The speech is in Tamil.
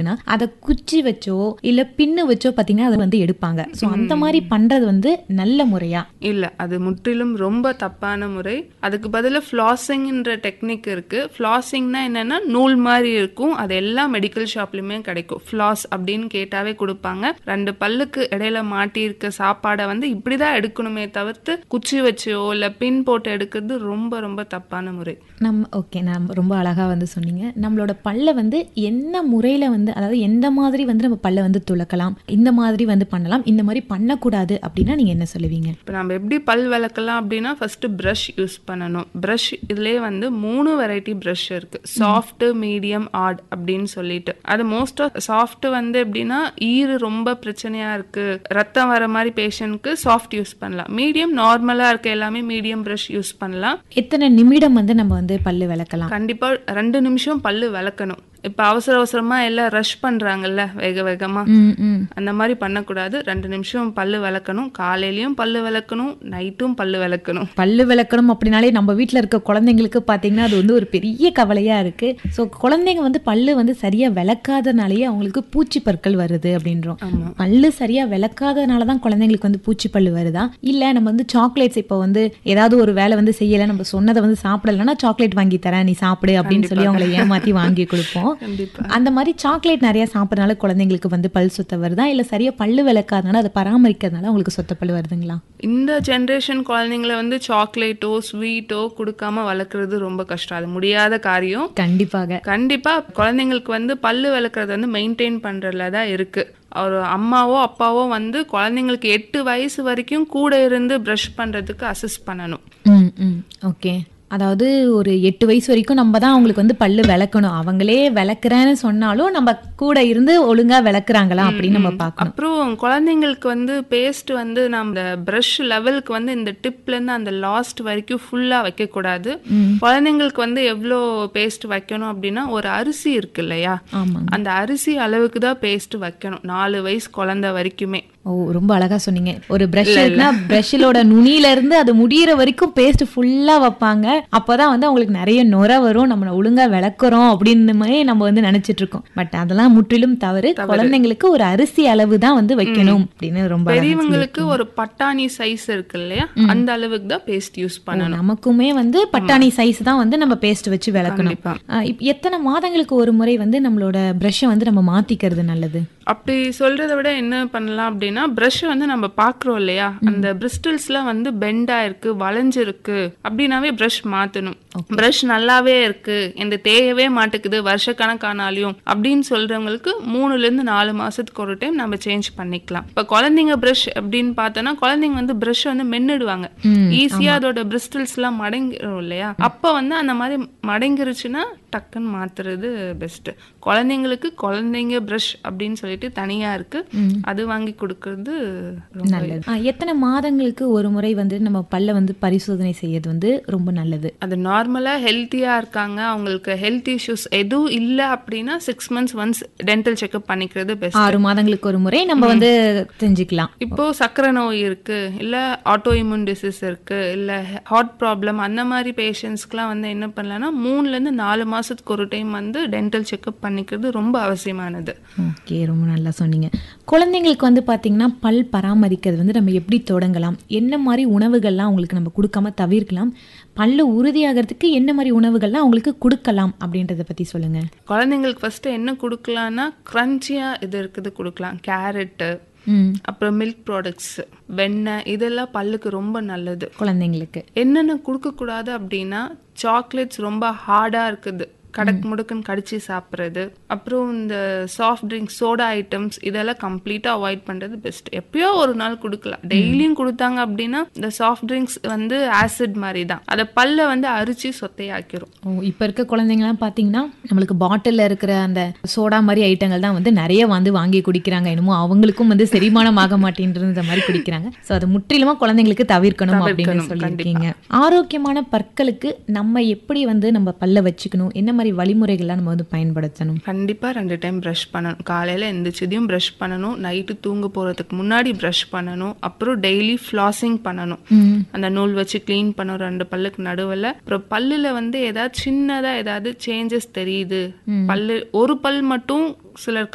இருக்குன்னா அதை குச்சி வச்சோ இல்ல பின்னு வச்சோ பாத்தீங்கன்னா அதை வந்து எடுப்பாங்க சோ அந்த மாதிரி பண்றது வந்து நல்ல முறையா இல்ல அது முற்றிலும் ரொம்ப தப்பான முறை அதுக்கு பதிலா ஃப்ளாசிங்ன்ற டெக்னிக் இருக்கு ஃப்ளாசிங்னா என்னன்னா நூல் மாதிரி இருக்கும் அது எல்லா மெடிக்கல் ஷாப்லயுமே கிடைக்கும் ஃப்ளாஸ் அப்படின்னு கேட்டாவே கொடுப்பாங்க ரெண்டு பல்லுக்கு இடையில மாட்டி இருக்க சாப்பாடை வந்து இப்படிதான் எடுக்கணுமே தவிர்த்து குச்சி வச்சோ இல்ல பின் போட்டு எடுக்கிறது ரொம்ப ரொம்ப தப்பான முறை நம்ம ஓகே நம்ம ரொம்ப அழகா வந்து சொன்னீங்க நம்மளோட பல்ல வந்து என்ன முறையில வந்து அதாவது எந்த மாதிரி வந்து நம்ம பல்ல வந்து துளக்கலாம் இந்த மாதிரி வந்து பண்ணலாம் இந்த மாதிரி பண்ணக்கூடாது அப்படின்னா நீங்க என்ன சொல்லுவீங்க இப்போ நம்ம எப்படி பல் விளக்கலாம் அப்படின்னா ஃபர்ஸ்ட் ப்ரஷ் யூஸ் பண்ணணும் ப்ரஷ் இதுலேயே வந்து மூணு வெரைட்டி ப்ரஷ் இருக்கு சாஃப்ட் மீடியம் ஆட் அப்படின்னு சொல்லிட்டு அது மோஸ்ட் ஆஃப் சாஃப்ட் வந்து எப்படின்னா ஈறு ரொம்ப பிரச்சனையா இருக்கு ரத்தம் வர மாதிரி பேஷண்ட்க்கு சாஃப்ட் யூஸ் பண்ணலாம் மீடியம் நார்மலா இருக்க எல்லாமே மீடியம் ப்ரஷ் யூஸ் பண்ணலாம் எத்தனை நிமிடம் வந்து நம்ம வந்து பல்லு விளக்கலாம் கண்டிப்பா ரெண்டு நிமிஷம் பல்லு விளக்கணும் இப்ப அவசர அவசரமா எல்லாம் ரஷ் பண்றாங்கல்ல வேக வேகமா ம், ம். அந்த மாதிரி பண்ணக்கூடாது ரெண்டு நிமிஷம் பல்லு விளக்கணும் காலையிலயும் பல்லு விளக்கணும் நைட்டும் பல்லு விளக்கணும் பல்லு விளக்கணும் அப்படின்னாலே நம்ம வீட்ல இருக்க குழந்தைங்களுக்கு பாத்தீங்கன்னா அது வந்து ஒரு பெரிய கவலையா இருக்கு சோ குழந்தைங்க வந்து பல்லு வந்து சரியா விளக்காதனாலேயே அவங்களுக்கு பூச்சி பற்கள் வருது அப்படின்றோம் ஆமா பல்லு சரியா விளக்காதனால தான் குழந்தைங்களுக்கு வந்து பூச்சி பல்லு வருதா இல்ல நம்ம வந்து சாக்லேட்ஸ் இப்போ வந்து ஏதாவது ஒரு வேலை வந்து செய்யல நம்ம சொன்னதை வந்து சாப்பிடலன்னா சாக்லேட் வாங்கி தரேன் நீ சாப்பிடு அப்படின்னு சொல்லி அவங்களை ஏமாத்தி வாங்கி கொடுப்போம் கண்டிப்பா அந்த மாதிரி சாக்லேட் நிறைய சாப்பிட்றதுனால குழந்தைங்களுக்கு வந்து பல் சொத்த வருதா இல்ல சரியா பல்லு விளக்காதனால அதை பராமரிக்கிறதுனால அவங்களுக்கு சொத்த பல் வருதுங்களா இந்த ஜென்ரேஷன் குழந்தைங்கள வந்து சாக்லேட்டோ ஸ்வீட்டோ கொடுக்காம வளர்க்குறது ரொம்ப கஷ்டம் அது முடியாத காரியம் கண்டிப்பாக கண்டிப்பா குழந்தைங்களுக்கு வந்து பல்லு விளக்குறது வந்து மெயின்டைன் பண்றதுல தான் இருக்கு ஒரு அம்மாவோ அப்பாவோ வந்து குழந்தைங்களுக்கு எட்டு வயசு வரைக்கும் கூட இருந்து ப்ரஷ் பண்றதுக்கு அசிஸ்ட் பண்ணணும் ம் ம் ஓகே அதாவது ஒரு எட்டு வயசு வரைக்கும் நம்ம தான் அவங்களுக்கு வந்து பல்லு விளக்கணும் அவங்களே விளக்குறேன்னு சொன்னாலும் நம்ம கூட இருந்து ஒழுங்கா விளக்குறாங்களா அப்படின்னு நம்ம பார்க்கணும் அப்புறம் குழந்தைங்களுக்கு வந்து பேஸ்ட் வந்து நம்ம ப்ரஷ் லெவலுக்கு வந்து இந்த டிப்ல இருந்து அந்த லாஸ்ட் வரைக்கும் ஃபுல்லா வைக்க கூடாது குழந்தைங்களுக்கு வந்து எவ்வளோ பேஸ்ட் வைக்கணும் அப்படின்னா ஒரு அரிசி இருக்கு இல்லையா ஆமாங்க அந்த அரிசி அளவுக்கு தான் பேஸ்ட் வைக்கணும் நாலு வயசு குழந்தை வரைக்குமே ஓ ரொம்ப அழகா சொன்னீங்க ஒரு பிரஷ் இருக்குன்னா பிரஷ்லோட நுனியில இருந்து அது முடியிற வரைக்கும் பேஸ்ட் ஃபுல்லா வைப்பாங்க அப்பதான் வந்து அவங்களுக்கு நிறைய நுர வரும் நம்ம ஒழுங்கா விளக்குறோம் அப்படின்னு மாதிரி நம்ம வந்து நினைச்சிட்டு இருக்கோம் பட் அதெல்லாம் முற்றிலும் தவறு குழந்தைங்களுக்கு ஒரு அரிசி அளவு தான் வந்து வைக்கணும் அப்படின்னு ரொம்ப அழகா பெரியவங்களுக்கு ஒரு பட்டாணி சைஸ் இருக்கு இல்லையா அந்த அளவுக்கு தான் பேஸ்ட் யூஸ் பண்ணணும் நமக்குமே வந்து பட்டாணி சைஸ் தான் வந்து நம்ம பேஸ்ட் வச்சு விளக்கணும் கண்டிப்பா. ஆ, இப்ப எத்தனை மாதங்களுக்கு ஒரு முறை வந்து நம்மளோட பிரஷ்ஷை வந்து நம்ம மாத்திக்கிறது நல்லது அப்படி சொல்றதை விட என்ன பண்ணலாம் அப்படின்னா ப்ரஷ் வந்து நம்ம பாக்குறோம் இல்லையா அந்த பிரிஸ்டல்ஸ்லாம் வந்து பெண்டா இருக்கு வளைஞ்சிருக்கு அப்படின்னாவே ப்ரஷ் மாத்தணும் ப்ரஷ் நல்லாவே இருக்கு இந்த தேயவே மாட்டுக்குது வருஷக்கணக்கானாலையும் அப்படின்னு சொல்றவங்களுக்கு மூணுல இருந்து நாலு மாசத்துக்கு ஒரு டைம் நம்ம சேஞ்ச் பண்ணிக்கலாம் இப்ப குழந்தைங்க ப்ரஷ் அப்படின்னு பார்த்தோன்னா குழந்தைங்க வந்து ப்ரஷ் வந்து மென்னுடுவாங்க ஈஸியா அதோட பிரிஸ்டல்ஸ் எல்லாம் மடங்கிரும் இல்லையா அப்ப வந்து அந்த மாதிரி மடங்கிருச்சுன்னா டக்குன்னு மாத்துறது பெஸ்ட் குழந்தைங்களுக்கு குழந்தைங்க ப்ரஷ் அப்படின்னு சொல்லிட்டு தனியா இருக்கு அது வாங்கி கொடுக்கறது ரொம்ப நல்லது ஆ, எத்தனை மாதங்களுக்கு ஒரு முறை வந்து நம்ம பல்ல வந்து பரிசோதனை செய்யறது வந்து ரொம்ப நல்லது அது நார்மலா ஹெல்த்தியா இருக்காங்க அவங்களுக்கு ஹெல்த் இஷ்யூஸ் எதுவும் இல்ல அப்படின்னா six months once dental checkup பண்ணிக்கிறது பெஸ்ட் ஆறு மாதங்களுக்கு ஒரு முறை நம்ம வந்து தெரிஞ்சுக்கலாம் இப்போ சக்கரை நோய் இருக்கு இல்ல ஆட்டோ இம்யூன் டிசீஸ் இருக்கு இல்ல ஹார்ட் ப்ராப்ளம் அந்த மாதிரி பேஷண்ட்ஸ்க்குலாம் வந்து என்ன பண்ணலாம்னா மூணுல இருந்து நாலு மாசத்துக்கு ஒரு டைம் வந்து டென்டல் செக்அப் பண்ணிக்கிறது ரொம்ப அவசியமானது ஓகே ரொம்ப நல்லா சொன்னீங்க குழந்தைங்களுக்கு வந்து பாத்தீங்கன்னா பல் பராமரிக்கிறது வந்து நம்ம எப்படி தொடங்கலாம் என்ன மாதிரி உணவுகள்லாம் அவங்களுக்கு நம்ம கொடுக்காம தவிர்க்கலாம் பல்லு உறுதியாகிறதுக்கு என்ன மாதிரி உணவுகள்லாம் அவங்களுக்கு கொடுக்கலாம் அப்படின்றத பத்தி சொல்லுங்க குழந்தைங்களுக்கு ஃபர்ஸ்ட் என்ன கொடுக்கலாம்னா கிரன்ச்சியா இது இருக்குது கொடுக்கலாம் கேரட்டு ம் அப்புறம் மில்க் ப்ராடக்ட்ஸ் வெண்ணெய் இதெல்லாம் பல்லுக்கு ரொம்ப நல்லது குழந்தைங்களுக்கு என்னென்ன கொடுக்கக்கூடாது அப்படின்னா சாக்லேட்ஸ் ரொம்ப ஹார்டாக இருக்குது கடக் முடுக்குன்னு கடிச்சு சாப்பிட்றது அப்புறம் இந்த சாஃப்ட் ட்ரிங்க்ஸ் சோடா ஐட்டம்ஸ் இதெல்லாம் கம்ப்ளீட்டாக அவாய்ட் பண்ணுறது பெஸ்ட் எப்பயோ ஒரு நாள் கொடுக்கலாம் டெய்லியும் கொடுத்தாங்க அப்படின்னா இந்த சாஃப்ட் ட்ரிங்க்ஸ் வந்து ஆசிட் மாதிரி தான் அதை பல்ல வந்து அரிச்சு சொத்தையாக்கிரும் ஓ இப்போ இருக்க குழந்தைங்கலாம் பார்த்தீங்கன்னா நம்மளுக்கு பாட்டிலில் இருக்கிற அந்த சோடா மாதிரி ஐட்டங்கள் தான் வந்து நிறைய வந்து வாங்கி குடிக்கிறாங்க என்னமோ அவங்களுக்கும் வந்து செரிமானம் ஆக மாட்டேன்ற மாதிரி குடிக்கிறாங்க ஸோ அதை முற்றிலுமா குழந்தைங்களுக்கு தவிர்க்கணும் அப்படின்னு தவிர்க்கணும், சொல்லியிருக்கீங்க ஆரோக்கியமான பற்களுக்கு நம்ம எப்படி வந்து நம்ம பல்ல வச்சுக்கணும் என்ன மாதிரி வழிமுறைகள்லாம் நம்ம வந்து பயன்படுத்தணும் கண்டிப்பாக ரெண்டு டைம் ப்ரஷ் பண்ணணும் காலையில் எந்திரிச்சதையும் ப்ரஷ் பண்ணணும் நைட்டு தூங்க போகிறதுக்கு முன்னாடி ப்ரஷ் பண்ணணும் அப்புறம் டெய்லி ஃப்ளாசிங் பண்ணணும் ம் அந்த நூல் வச்சு க்ளீன் பண்ணணும் ரெண்டு பல்லுக்கு நடுவில் அப்புறம் பல்லுல வந்து ஏதாவது சின்னதாக ஏதாவது சேஞ்சஸ் தெரியுது பல்லு ஒரு பல் மட்டும் சிலர்